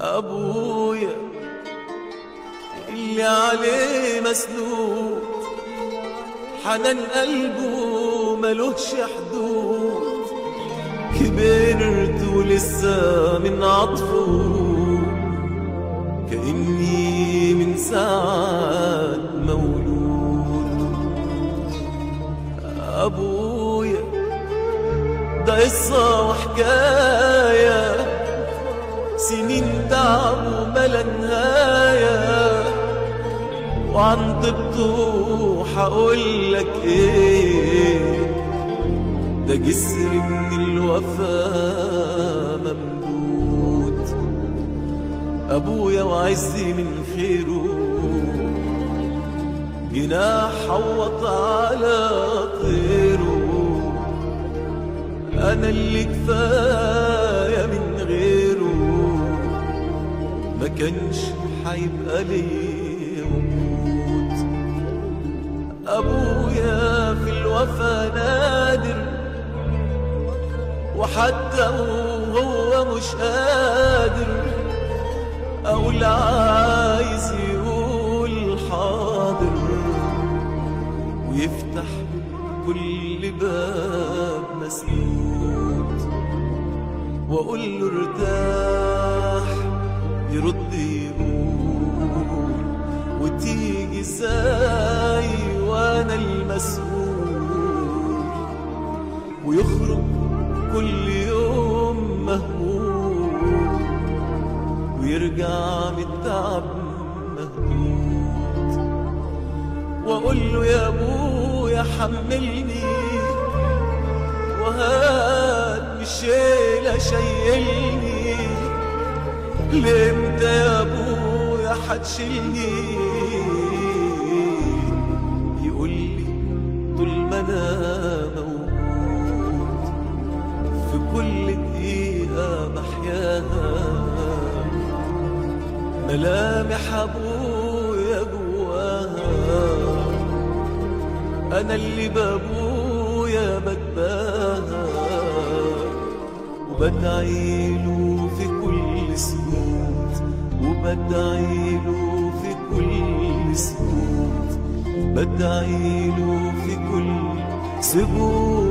أبويا اللي عليه مسنود حنان قلبه ملوش حدود كبرت ولسه من عطفه كأني من ساعة مولود أبويا ده قصة وحكاية سنين تعب وملا نهاية وعن طبته حقول لك ايه ده جسر من الوفا ممدود ابويا وعزي من خيره جناح حوط على طيره انا اللي كفايه من غيره ما كانش حيبقى لي وجود ابويا في الوفا نادر وحتى وهو مش قادر اقول عايز يقول حاضر ويفتح كل باب مسدود واقول له ارتاح يرد يقول وتيجي ازاي وانا المسؤول ويخرج كل يوم مهموم ويرجع من التعب مهدود واقول له يا ابويا حملني وهات بالشيلة شيلني لامتى يا ابويا حتشيلني يقول لي طول ما انا موجود في كل دقيقة بحياها ملامح ابويا جواها انا اللي بابويا بتباهى وبدعيله في كل سكوت وبدعيله في كل سكوت بدعيله في كل سكوت